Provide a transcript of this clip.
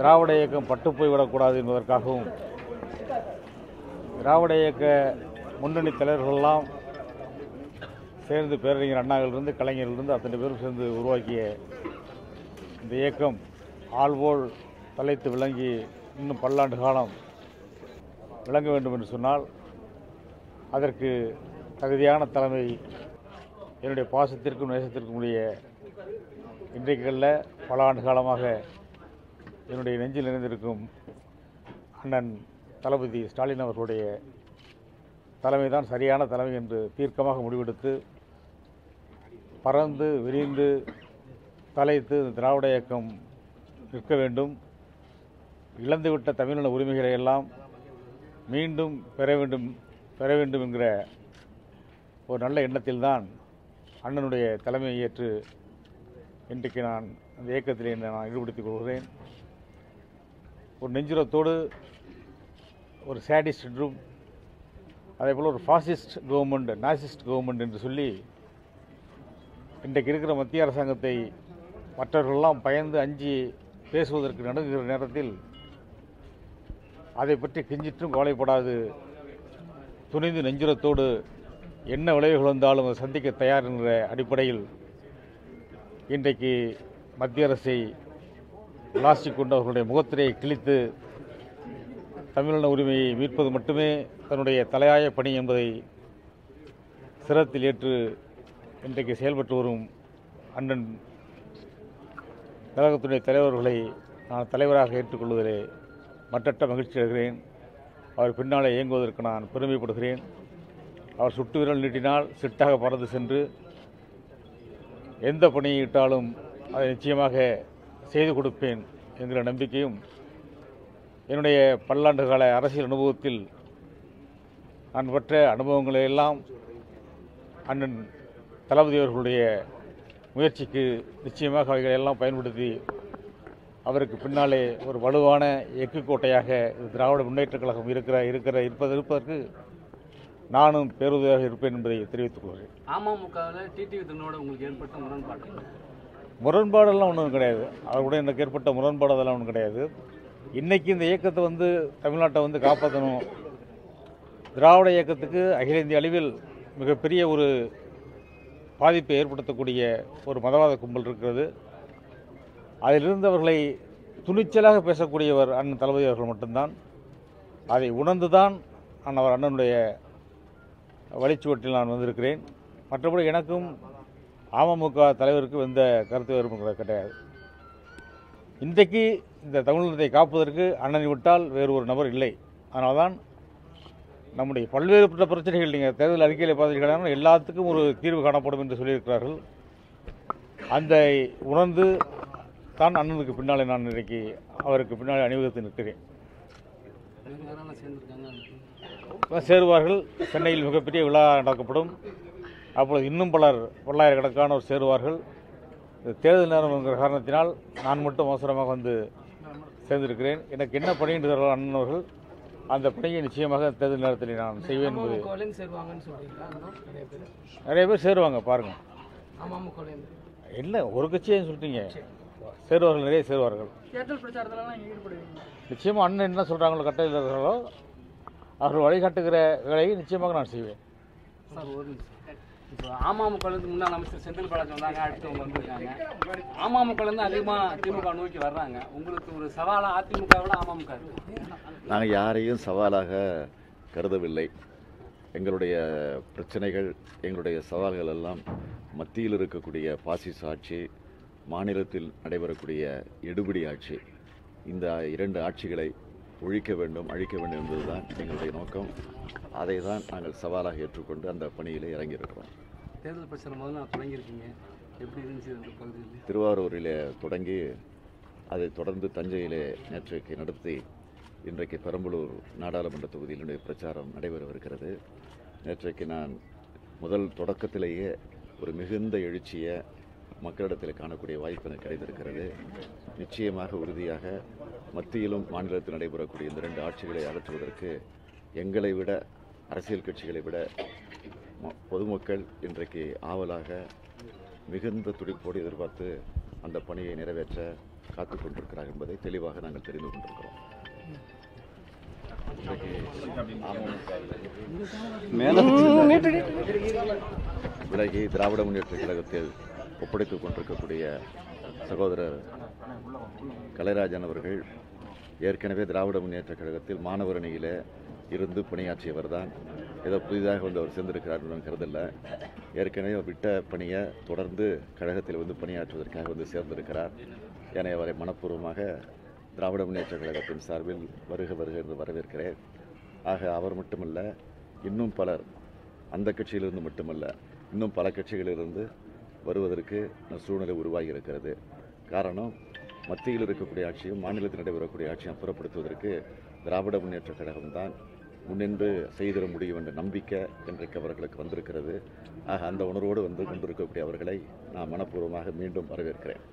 திராவிட இயக்கம் பட்டுப் போய்விடக்கூடாது என்பதற்காகவும் திராவிட இயக்க முன்னணி தலைவர்களெல்லாம் சேர்ந்து பேரறிஞர் அண்ணாவிலிருந்து கலைஞரிலிருந்து அத்தனை பேரும் சேர்ந்து உருவாக்கிய இந்த இயக்கம் ஆள்போல் தலைத்து விளங்கி இன்னும் பல்லாண்டு காலம் விளங்க வேண்டும் என்று சொன்னால் அதற்கு தகுதியான தலைமை என்னுடைய பாசத்திற்கும் நேசத்திற்கும் உடைய இன்றைக்கல்ல பல ஆண்டு காலமாக என்னுடைய நெஞ்சில் நிறைந்திருக்கும் அண்ணன் தளபதி ஸ்டாலின் அவர்களுடைய தலைமை தான் சரியான தலைமை என்று தீர்க்கமாக முடிவெடுத்து பறந்து விரிந்து தலைத்து இந்த திராவிட இயக்கம் நிற்க வேண்டும் இழந்துவிட்ட தமிழின உரிமைகளை எல்லாம் மீண்டும் பெற வேண்டும் பெற வேண்டும் என்கிற ஒரு நல்ல எண்ணத்தில்தான் அண்ணனுடைய தலைமையை ஏற்று இன்றைக்கு நான் அந்த இயக்கத்தில் என்னை நான் ஈடுபடுத்திக் கொள்கிறேன் ஒரு நெஞ்சுரத்தோடு ஒரு சேடிஸ்ட் என்றும் அதே போல் ஒரு ஃபாசிஸ்ட் கவர்மெண்ட் நாசிஸ்ட் கவர்மெண்ட் என்று சொல்லி இன்றைக்கு இருக்கிற மத்திய அரசாங்கத்தை மற்றவர்களெல்லாம் பயந்து அஞ்சி பேசுவதற்கு நடுங்குகிற நேரத்தில் அதை பற்றி கிஞ்சிற்றும் கவலைப்படாது துணிந்து நெஞ்சுரத்தோடு என்ன விளைவுகள் வந்தாலும் அதை சந்திக்க தயார் என்கிற அடிப்படையில் இன்றைக்கு மத்திய அரசை பிளாஸ்டிக் கொண்டு அவர்களுடைய முகத்திரையை கிழித்து தமிழின உரிமையை மீட்பது மட்டுமே தன்னுடைய தலையாய பணி என்பதை சிரத்தில் ஏற்று இன்றைக்கு செயல்பட்டு வரும் அண்ணன் கழகத்துடைய தலைவர்களை நான் தலைவராக ஏற்றுக்கொள்வதிலே மற்றற்ற மகிழ்ச்சி அடைகிறேன் அவர் பின்னாலே இயங்குவதற்கு நான் பெருமைப்படுகிறேன் அவர் சுட்டு விரல் நீட்டினால் சிட்டாக பறந்து சென்று எந்த பணியை இட்டாலும் அதை நிச்சயமாக செய்து கொடுப்பேன் என்கிற நம்பிக்கையும் என்னுடைய பல்லாண்டு கால அரசியல் அனுபவத்தில் நான் பெற்ற அனுபவங்களை எல்லாம் அண்ணன் தளபதி அவர்களுடைய முயற்சிக்கு நிச்சயமாக அவைகளை எல்லாம் பயன்படுத்தி அவருக்கு பின்னாலே ஒரு வலுவான எக்கு கோட்டையாக இது திராவிட முன்னேற்றக் கழகம் இருக்கிற இருக்கிற இருப்பது இருப்பதற்கு நானும் பேருதவியாக இருப்பேன் என்பதை தெரிவித்துக் கொள்கிறேன் அமமுகவில் டிடிவி தினோட உங்களுக்கு ஏற்பட்ட முரண்பாடு முரண்பாடெல்லாம் ஒன்றும் கிடையாது அவருடைய எனக்கு ஏற்பட்ட முரண்பாடு அதெல்லாம் ஒன்றும் கிடையாது இன்னைக்கு இந்த இயக்கத்தை வந்து தமிழ்நாட்டை வந்து காப்பாற்றணும் திராவிட இயக்கத்துக்கு அகில இந்திய அளவில் மிகப்பெரிய ஒரு பாதிப்பை ஏற்படுத்தக்கூடிய ஒரு மதவாத கும்பல் இருக்கிறது அதிலிருந்து அவர்களை துணிச்சலாக பேசக்கூடியவர் அண்ணன் தளபதி அவர்கள் மட்டும்தான் அதை உணர்ந்துதான் நான் அவர் அண்ணனுடைய வழிச்சுவட்டில் நான் வந்திருக்கிறேன் மற்றபடி எனக்கும் அமமுக தலைவருக்கும் எந்த கருத்து வேறுபாடும் கிடையாது இன்றைக்கு இந்த தமிழினத்தை காப்பதற்கு அண்ணனை விட்டால் வேறு ஒரு நபர் இல்லை அதனால்தான் நம்முடைய பல்வேறுபட்ட பிரச்சனைகள் நீங்கள் தேர்தல் அறிக்கையில் பார்த்தீங்கன்னா எல்லாத்துக்கும் ஒரு தீர்வு காணப்படும் என்று சொல்லியிருக்கிறார்கள் அந்த உணர்ந்து தான் அண்ணனுக்கு பின்னாலே நான் இன்றைக்கு அவருக்கு பின்னாலே அணிவகுத்து நிற்கிறேன் வேறு யாரெல்லாம் சேர்ந்துருக்காங்க இப்ப சேருவார்கள் சென்னையில் மிகப்பெரிய விழா நடக்கப்படும் அப்பொழுது இன்னும் பலர் பல்லாயிரக்கணக்கானோர் சேருவார்கள் இது தேர்தல் நேரம் என்கிற காரணத்தினால் நான் மட்டும் அவசரமாக வந்து சேர்ந்திருக்கிறேன் எனக்கு என்ன பணியின்றார்கள் அண்ணன் அவர்கள் அந்த பணியை நிச்சயமாக தேர்தல் நேரத்தில் நான் செய்வேன் என்பது அமமுகவிலேருந்து சேருவாங்கன்னு சொல்றீங்களா இன்னும் நிறைய பேர் நிறைய பேர் சேருவாங்க பாருங்கள் அமமுகவிலேருந்து என்ன ஒரு கட்சியை சொல்லிட்டீங்க சேருவார்கள் நிறைய சேருவார்கள் தேர்தல் பிரச்சாரத்துலலாம் நீங்கள் ஈடுபடுவீங்க நிச்சயமாக அண்ணன் என்ன சொல்கிறாங்களோ கட்டளையில் இருக்கிறார்களோ அவர்கள் வழிகாட்டுகிற வேலையை நிச்சயமாக நான் செய்வேன் சார் ஒரு நிமிஷம் இப்போ அமமுகலேருந்து முன்னாள் அமைச்சர் செந்தில் பாலாஜி வந்தாங்க அடுத்து அவங்க வந்திருக்காங்க அமமுகலேருந்து அதிகமாக திமுக நோக்கி வர்றாங்க உங்களுக்கு ஒரு சவாலாக அதிமுக விட அமமுக இருக்கு நாங்கள் யாரையும் சவாலாக கருதவில்லை எங்களுடைய பிரச்சனைகள் எங்களுடைய சவால்கள் எல்லாம் மத்தியில் இருக்கக்கூடிய பாசிச ஆட்சி மாநிலத்தில் நடைபெறக்கூடிய எடுபிடி ஆட்சி இந்த இரண்டு ஆட்சிகளை ஒழிக்க வேண்டும் அழிக்க வேண்டும் என்பதுதான் எங்களுடைய நோக்கம் அதை தான் நாங்கள் சவாலாக ஏற்றுக்கொண்டு அந்த பணியிலே இறங்கியிருக்கிறோம் தேர்தல் பிரச்சாரம் முதல்ல நான் தொடங்கியிருக்கீங்க எப்படி இருந்துச்சு அந்த பகுதியில் திருவாரூரிலே தொடங்கி அதைத் தொடர்ந்து தஞ்சையிலே நேற்றைக்கு நடத்தி இன்றைக்கு பெரம்பலூர் நாடாளுமன்ற தொகுதியினுடைய பிரச்சாரம் நடைபெறவிருக்கிறது நேற்றைக்கு நான் முதல் தொடக்கத்திலேயே ஒரு மிகுந்த எழுச்சியை மக்களிடத்தில் காணக்கூடிய வாய்ப்பு எனக்கு கிடைத்திருக்கிறது நிச்சயமாக உறுதியாக மத்தியிலும் மாநிலத்தில் நடைபெறக்கூடிய இந்த ரெண்டு ஆட்சிகளை அகற்றுவதற்கு எங்களை விட அரசியல் கட்சிகளை விட ம- பொதுமக்கள் இன்றைக்கு ஆவலாக மிகுந்த துடிப்போடு எதிர்பார்த்து அந்த பணியை நிறைவேற்ற காத்து கொண்டிருக்கிறார் என்பதை தெளிவாக நாங்கள் தெரிந்து கொண்டிருக்கிறோம் விலகி திராவிட முன்னேற்ற கழகத்தில் ஒப்படைத்துக் கொண்டிருக்கக்கூடிய சகோதரர் கலைராஜன் அவர்கள் ஏற்கனவே திராவிட முன்னேற்ற கழகத்தில் மாணவர் அணியில் இருந்து பணியாற்றியவர் தான் ஏதோ புதிதாக வந்து அவர் சேர்ந்திருக்கிறார் நான் கருதல்ல ஏற்கனவே அவர் விட்ட பணியை தொடர்ந்து கழகத்தில் வந்து பணியாற்றுவதற்காக வந்து சேர்ந்திருக்கிறார் என அவரை மனப்பூர்வமாக திராவிட முன்னேற்ற கழகத்தின் சார்பில் வருக வருக என்று வரவேற்கிறேன் ஆக அவர் மட்டுமல்ல இன்னும் பலர் அந்த கட்சியிலிருந்து மட்டுமல்ல இன்னும் பல கட்சிகளிலிருந்து வருவதற்கு சூழ்நிலை உருவாகி இருக்கிறது காரணம் மத்தியில் இருக்கக்கூடிய ஆட்சியும் மாநிலத்தில் நடைபெறக்கூடிய ஆட்சியும் அப்புறப்படுத்துவதற்கு திராவிட முன்னேற்ற கழகம்தான் முன்னின்று செய்திட முடியும் என்ற நம்பிக்கை இன்றைக்கு அவர்களுக்கு வந்திருக்கிறது ஆக அந்த உணர்வோடு வந்து கொண்டிருக்கக்கூடிய அவர்களை நான் மனப்பூர்வமாக மீண்டும் வரவேற்கிறேன்